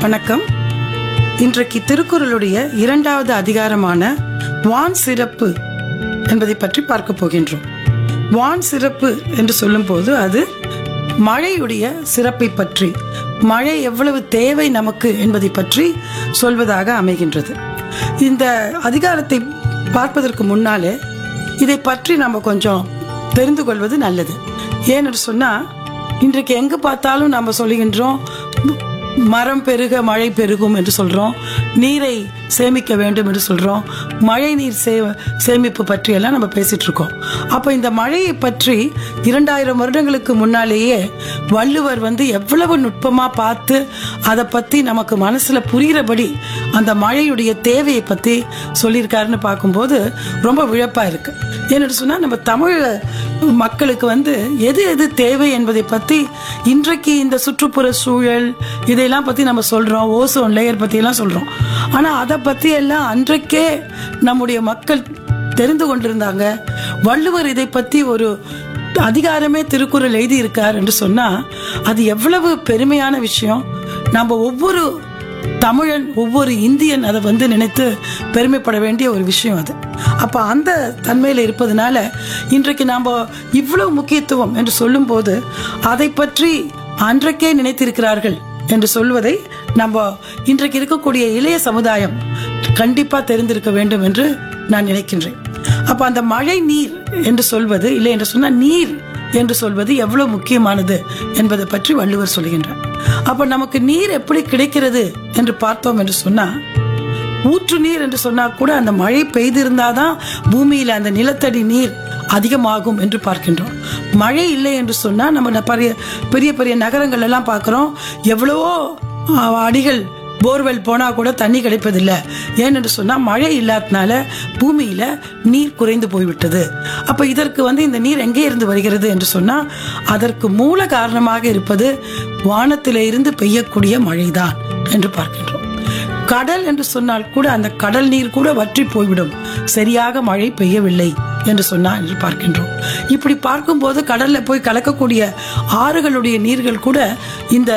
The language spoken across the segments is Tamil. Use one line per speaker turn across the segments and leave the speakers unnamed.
வணக்கம் இன்றைக்கு திருக்குறளுடைய இரண்டாவது அதிகாரமான வான் சிறப்பு என்பதை பற்றி பார்க்க போகின்றோம் வான் சிறப்பு என்று சொல்லும்போது அது மழையுடைய சிறப்பை பற்றி மழை எவ்வளவு தேவை நமக்கு என்பதை பற்றி சொல்வதாக அமைகின்றது இந்த அதிகாரத்தை பார்ப்பதற்கு முன்னாலே இதை பற்றி நம்ம கொஞ்சம் தெரிந்து கொள்வது நல்லது ஏன்னு சொன்னா இன்றைக்கு எங்க பார்த்தாலும் நம்ம சொல்லுகின்றோம் மரம் பெருக மழை பெருகும் என்று சொல்றோம் நீரை சேமிக்க வேண்டும் என்று சொல்றோம் மழை நீர் சே சேமிப்பு பற்றி எல்லாம் நம்ம பேசிட்டு இருக்கோம் அப்ப இந்த மழையை பற்றி இரண்டாயிரம் வருடங்களுக்கு முன்னாலேயே வள்ளுவர் வந்து எவ்வளவு நுட்பமா பார்த்து அதை பத்தி நமக்கு மனசுல புரிகிறபடி அந்த மழையுடைய தேவையை பத்தி சொல்லியிருக்காருன்னு பார்க்கும்போது ரொம்ப விழப்பா இருக்கு ஏன்னு சொன்னா நம்ம தமிழ் மக்களுக்கு வந்து எது எது தேவை என்பதை பத்தி இன்றைக்கு இந்த சுற்றுப்புற சூழல் இதையெல்லாம் பத்தி நம்ம சொல்றோம் ஓசோன் லேயர் பத்தி எல்லாம் சொல்றோம் ஆனா அதை பத்தி எல்லாம் அன்றைக்கே நம்முடைய மக்கள் தெரிந்து கொண்டிருந்தாங்க வள்ளுவர் இதை பத்தி ஒரு அதிகாரமே திருக்குறள் எழுதி இருக்கார் என்று சொன்னா அது எவ்வளவு பெருமையான விஷயம் நம்ம ஒவ்வொரு தமிழன் ஒவ்வொரு இந்தியன் அதை வந்து நினைத்து பெருமைப்பட வேண்டிய ஒரு விஷயம் அது அப்ப அந்த தன்மையில இருப்பதனால இன்றைக்கு நாம இவ்வளவு முக்கியத்துவம் என்று சொல்லும்போது அதை பற்றி அன்றைக்கே நினைத்திருக்கிறார்கள் என்று சொல்வதை நம்ம இன்றைக்கு இருக்கக்கூடிய இளைய சமுதாயம் கண்டிப்பா தெரிந்திருக்க வேண்டும் என்று நான் நினைக்கின்றேன் அப்ப அந்த மழை நீர் என்று சொல்வது இல்லை என்று சொன்னா நீர் என்று சொல்வது எவ்வளவு முக்கியமானது என்பதை பற்றி வள்ளுவர் சொல்கின்றார் அப்ப நமக்கு நீர் எப்படி கிடைக்கிறது என்று பார்த்தோம் என்று சொன்னா ஊற்று நீர் என்று சொன்னா கூட அந்த மழை பெய்திருந்தாதான் பூமியில அந்த நிலத்தடி நீர் அதிகமாகும் என்று பார்க்கின்றோம் மழை இல்லை என்று சொன்னா நம்ம பெரிய பெரிய பெரிய நகரங்கள் எல்லாம் பார்க்கிறோம் எவ்வளவோ அஹ், அடிகள் போர்வெல் போனா கூட தண்ணி கிடைப்பதில்லை ஏனென்று சொன்னா மழை இல்லாதனால பூமியில நீர் குறைந்து போய்விட்டது அப்ப இதற்கு வந்து இந்த நீர் எங்கே இருந்து வருகிறது என்று சொன்னா அதற்கு மூல காரணமாக இருப்பது வானத்திலே இருந்து பெய்யக்கூடிய மழைதான் என்று பார்க்கின்றோம் கடல் என்று சொன்னால் கூட அந்த கடல் நீர் கூட வற்றி போய்விடும் சரியாக மழை பெய்யவில்லை என்று சொன்னா என்று பார்க்கின்றோம் இப்படி பார்க்கும்போது கடல்ல போய் கலக்கக்கூடிய ஆறுகளுடைய நீர்கள் கூட இந்த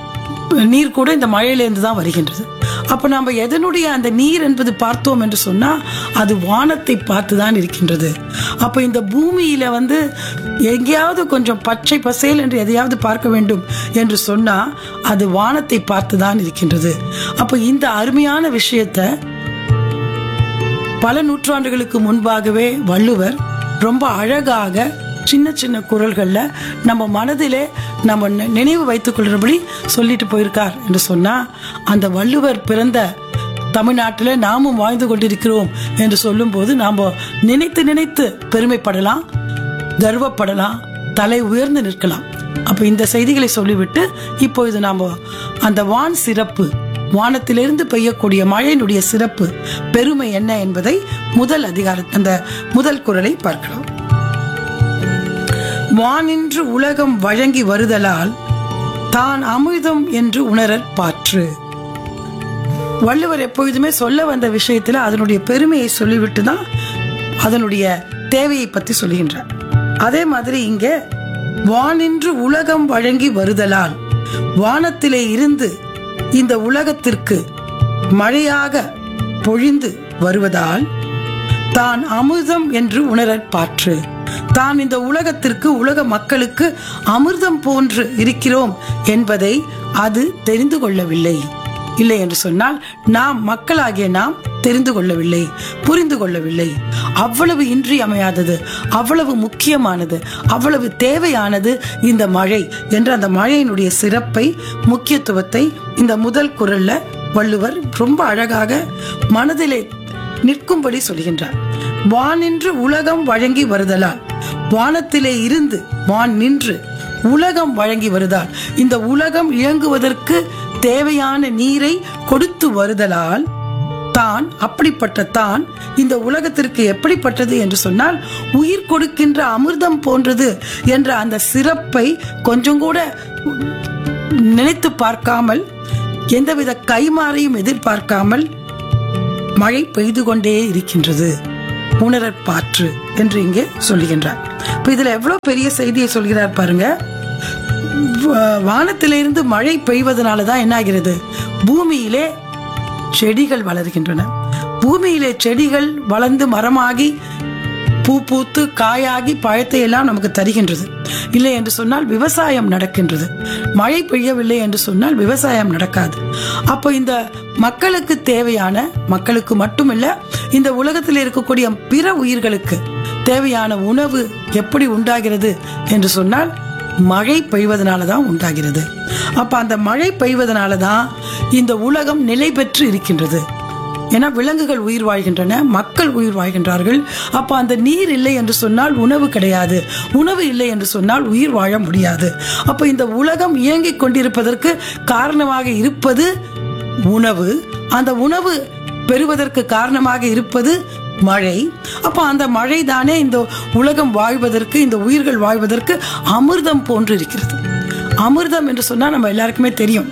நீர் கூட இந்த மழையிலேருந்து தான் வருகின்றது அப்ப நம்ம எதனுடைய அந்த நீர் என்பது பார்த்தோம் என்று சொன்னா அது வானத்தை பார்த்து தான் இருக்கின்றது அப்ப இந்த பூமியில வந்து எங்கேயாவது கொஞ்சம் பச்சை பசேல் என்று எதையாவது பார்க்க வேண்டும் என்று சொன்னா அது வானத்தை பார்த்து தான் இருக்கின்றது அப்ப இந்த அருமையான விஷயத்தை பல நூற்றாண்டுகளுக்கு முன்பாகவே வள்ளுவர் ரொம்ப அழகாக சின்ன சின்ன குரல்கள்ல நம்ம மனதிலே நம்ம நி- நினைவு வைத்துக் கொள்றபடி சொல்லிட்டு போயிருக்கார் என்று சொன்னா அந்த வள்ளுவர் பிறந்த தமிழ்நாட்டில் நாமும் வாழ்ந்து கொண்டிருக்கிறோம் என்று சொல்லும்போது நாம் நினைத்து நினைத்து பெருமைப்படலாம் கர்வப்படலாம் தலை உயர்ந்து நிற்கலாம் அப்ப இந்த செய்திகளை சொல்லிவிட்டு இப்பொழுது நாம அந்த வான் சிறப்பு வானத்திலிருந்து பெய்யக்கூடிய மழையினுடைய சிறப்பு பெருமை என்ன என்பதை முதல் அதிகார அந்த முதல் குரலை பார்க்கலாம் வானின்று உலகம் வழங்கி வருதலால் தான் அமிர்தம் என்று உணரற் பாற்று வள்ளுவர் எப்பொழுதுமே சொல்ல வந்த விஷயத்துல அதனுடைய பெருமையை சொல்லிவிட்டு தான் அதனுடைய தேவையை பத்தி சொல்லுகின்றார் அதே மாதிரி இங்க வானின்று உலகம் வழங்கி வருதலால் வானத்திலே இருந்து இந்த உலகத்திற்கு மழையாக பொழிந்து வருவதால் தான் அமிர்தம் என்று உணரற் பாற்று தான் இந்த உலகத்திற்கு உலக மக்களுக்கு அமிர்தம் போன்று இருக்கிறோம் என்பதை அது தெரிந்து கொள்ளவில்லை இல்லை என்று சொன்னால் நாம் மக்களாகிய நாம் தெரிந்து கொள்ளவில்லை புரிந்து கொள்ளவில்லை அவ்வளவு இன்றியமையாதது அவ்வளவு முக்கியமானது அவ்வளவு தேவையானது இந்த மழை என்ற அந்த மழையினுடைய சிறப்பை முக்கியத்துவத்தை இந்த முதல் குரல்ல வள்ளுவர் ரொம்ப அழகாக மனதிலே நிற்கும்படி சொல்கின்றார் வானின்று உலகம் வழங்கி வருதலால் வானத்திலே இருந்து வான் நின்று உலகம் வழங்கி வருதால் இந்த உலகம் இயங்குவதற்கு தேவையான நீரை கொடுத்து வருதலால் தான் அப்படிப்பட்ட தான் இந்த உலகத்திற்கு எப்படிப்பட்டது என்று சொன்னால் உயிர் கொடுக்கின்ற அமிர்தம் போன்றது என்ற அந்த சிறப்பை கொஞ்சம் கூட நினைத்து பார்க்காமல் எந்தவித கைமாறையும் எதிர்பார்க்காமல் மழை பெய்து கொண்டே இருக்கின்றது உணரற் பாற்று என்று இங்கே சொல்லுகின்றார் இப்ப இதுல எவ்வளவு பெரிய செய்தியை சொல்கிறார் பாருங்க வ- வானத்திலிருந்து மழை பெய்வதனால தான் என்ன ஆகிறது பூமியிலே செடிகள் வளர்கின்றன பூமியிலே செடிகள் வளர்ந்து மரமாகி பூ பூத்து காயாகி பழத்தை எல்லாம் நமக்கு தருகின்றது இல்லை என்று சொன்னால் விவசாயம் நடக்கின்றது மழை பெய்யவில்லை என்று சொன்னால் விவசாயம் நடக்காது அப்போ இந்த மக்களுக்கு தேவையான மக்களுக்கு மட்டுமில்ல இந்த உலகத்தில் இருக்கக்கூடிய பிற உயிர்களுக்கு தேவையான உணவு எப்படி உண்டாகிறது என்று சொன்னால் மழை பெய்வதனால தான் உண்டாகிறது அப்ப அந்த மழை பெய்வதனால தான் இந்த உலகம் நிலை பெற்று இருக்கின்றது ஏன்னா விலங்குகள் உயிர் வாழ்கின்றன மக்கள் உயிர் வாழ்கின்றார்கள் அப்ப அந்த நீர் இல்லை என்று சொன்னால் உணவு கிடையாது உணவு இல்லை என்று சொன்னால் உயிர் வாழ முடியாது அப்ப இந்த உலகம் இயங்கிக் கொண்டிருப்பதற்கு காரணமாக இருப்பது உணவு அந்த உணவு பெறுவதற்கு காரணமாக இருப்பது மழை அப்ப அந்த மழை தானே இந்த உலகம் வாழ்வதற்கு இந்த உயிர்கள் வாழ்வதற்கு அமிர்தம் போன்று இருக்கிறது அமிர்தம் என்று சொன்னா நம்ம எல்லாருக்குமே தெரியும்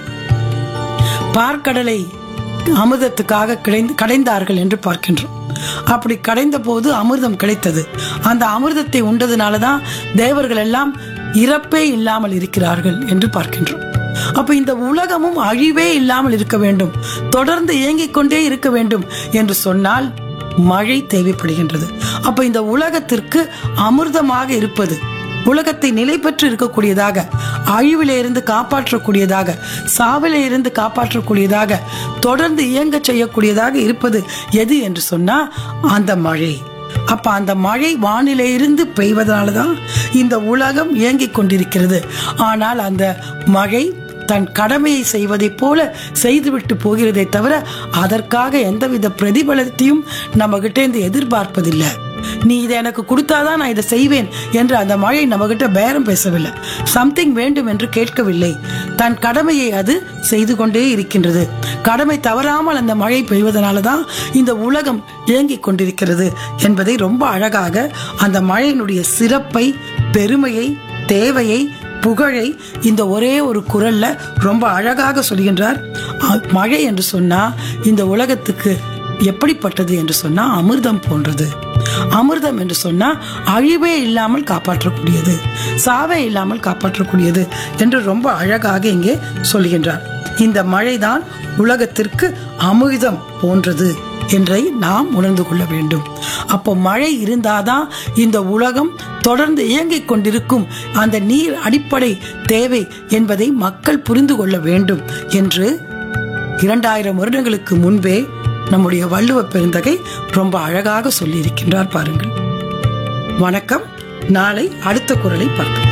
பார்க்கடலை அமிர்தத்துக்காக கிடைந்து கடைந்தார்கள் என்று பார்க்கின்றோம் அப்படி கடைந்த போது அமிர்தம் கிடைத்தது அந்த அமிர்தத்தை உண்டதுனால தான் தேவர்கள் எல்லாம் இறப்பே இல்லாமல் இருக்கிறார்கள் என்று பார்க்கின்றோம் அப்ப இந்த உலகமும் அழிவே இல்லாமல் இருக்க வேண்டும் தொடர்ந்து இயங்கிக் கொண்டே இருக்க வேண்டும் என்று சொன்னால் மழை தேவைப்படுகின்றது அப்ப இந்த உலகத்திற்கு அமிர்தமாக இருப்பது உலகத்தை நிலை பெற்று இருக்கக்கூடியதாக அழிவிலே இருந்து காப்பாற்றக்கூடியதாக சாவிலே இருந்து காப்பாற்றக்கூடியதாக தொடர்ந்து இயங்க செய்யக்கூடியதாக இருப்பது எது என்று சொன்னா அந்த மழை அப்ப அந்த மழை வானிலே இருந்து பெய்வதனால தான் இந்த உலகம் இயங்கிக் கொண்டிருக்கிறது ஆனால் அந்த மழை தன் கடமையை செய்வதைப் போல செய்துவிட்டு போகிறதே தவிர அதற்காக எந்தவித பிரதிபலத்தையும் நம்ம கிட்ட இருந்து எதிர்பார்ப்பதில்லை நீ இதை எனக்கு கொடுத்தாதான் நான் இதை செய்வேன் என்று அந்த மழை நம்ம கிட்ட பேரம் பேசவில்லை சம்திங் வேண்டும் என்று கேட்கவில்லை தன் கடமையை அது செய்து கொண்டே இருக்கின்றது கடமை தவறாமல் அந்த மழை பெய்வதனால தான் இந்த உலகம் இயங்கிக் கொண்டிருக்கிறது என்பதை ரொம்ப அழகாக அந்த மழையினுடைய சிறப்பை பெருமையை தேவையை புகழை இந்த ஒரே ஒரு குரல்ல ரொம்ப அழகாக சொல்கின்றார் அ- மழை என்று சொன்னா இந்த உலகத்துக்கு எப்படிப்பட்டது என்று சொன்னா அமிர்தம் போன்றது அமிர்தம் என்று சொன்னா அழிவே இல்லாமல் காப்பாற்றக்கூடியது சாவே இல்லாமல் காப்பாற்றக்கூடியது என்று ரொம்ப அழகாக இங்கே சொல்கின்றார் இந்த மழைதான் உலகத்திற்கு அமிர்தம் போன்றது என்றை நாம் உணர்ந்து கொள்ள வேண்டும் அப்போ மழை இருந்தாதான் இந்த உலகம் தொடர்ந்து இயங்கிக் கொண்டிருக்கும் அந்த நீர் அடிப்படை தேவை என்பதை மக்கள் புரிந்து கொள்ள வேண்டும் என்று இரண்டாயிரம் வருடங்களுக்கு முன்பே நம்முடைய வள்ளுவ பெருந்தகை ரொம்ப அழகாக சொல்லியிருக்கின்றார் பாருங்கள் வணக்கம் நாளை அடுத்த குரலை பார்க்கலாம்